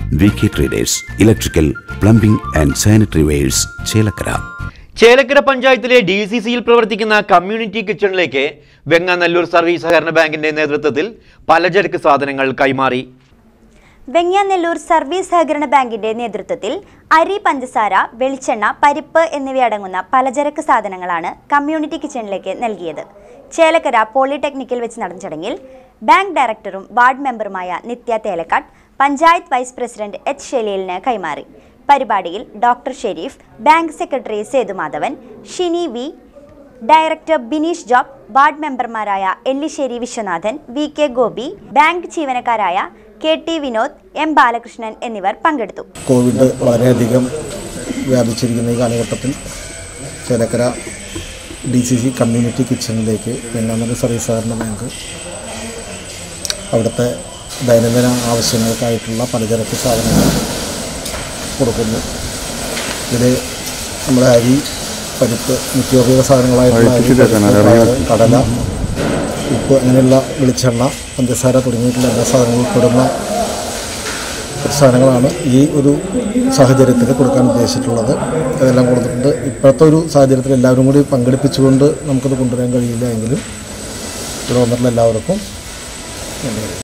V K traders electrical plumbing and sanitary wares Chelakkara Chelakkara പഞ്ചായത്തിലെ D C സിയിൽ പ്രവർത്തിക്കുന്ന community കിച്ചണിലേക്ക് വെങ്ങാനല്ലൂർ സർവീസ് സഹകരണ ബാങ്കിന്റെ നേതൃത്വത്തിൽ പലചരക്ക് സാധനങ്ങൾ കൈമാറി വെങ്ങാനെല്ലൂർ സർവീസ് സഹകരണ ബാങ്കിന്റെ നേതൃത്വത്തിൽ അരി പഞ്ചസാര വെളിച്ചെണ്ണ പരിപ്പ് എന്നിവയടങ്ങുന്ന പലചരക്ക് സാധനങ്ങളാണ് കമ്മ്യൂണിറ്റി കിച്ചണിലേക്ക് നൽകിയത് ചേലക്കര പോളിടെക്നിക്കിൽ വെച്ച് നടന്ന ചടങ്ങിൽ ബാങ്ക് ഡയറക്ടറും വാർഡ് മെമ്പറുമായ Nithya Thelakkad panchayat vice president H ഷെലീലിന് കൈമാറി പരിപാടിയിൽ doctor Sherif bank secretary Sethumadhavan Shini V director Bineesh Job ward മെമ്പർമാരായ Ellissery Viswanathan V K Gopi bank ജീവനക്കാരായ K T Vinod M Balakrishnan എന്നിവർ പങ്കെടുത്തു കോവിഡ് വളരെയധികം വ്യാപിച്ചിരിക്കുന്ന ഈ കാലഘട്ടത്തിൽ Chelakkara D C C community കിച്ചണിലേക്ക് വെങ്ങാനൂർ സർവീസ് സഹകരണ ബാങ്ക് അവിടുത്തെ ദൈനംദിന ആവശ്യങ്ങൾക്കായിട്ടുള്ള പലചരക്ക് സാധനങ്ങൾ കൊടുക്കുന്നു ഇതിൽ നമ്മുടെ അരി പരിപ്പ് നിത്യോപയോഗ സാധനങ്ങളായിട്ടുള്ള അരി, പരിപ്പ്, പയറ്, കടല ഉപ്പ് അങ്ങനെയുള്ള വെളിച്ചെണ്ണ പഞ്ചസാര തുടങ്ങിയിട്ടുള്ള എല്ലാ സാധനങ്ങളും ഉൾപ്പെടുന്ന സാധനങ്ങളാണ് ഈ ഒരു സാഹചര്യത്തിൽ കൊടുക്കാൻ ഉദ്ദേശിച്ചിട്ടുള്ളത് അതെല്ലാം കൊടുത്തിട്ടുണ്ട് ഇപ്പോഴത്തെ ഒരു സാഹചര്യത്തിൽ എല്ലാവരും കൂടി പങ്കെടുപ്പിച്ചുകൊണ്ട് നമുക്കത് കൊണ്ടുവരാൻ കഴിയില്ല എങ്കിലും ഇവിടെ വന്നിട്ടുള്ള എല്ലാവർക്കും നന്ദി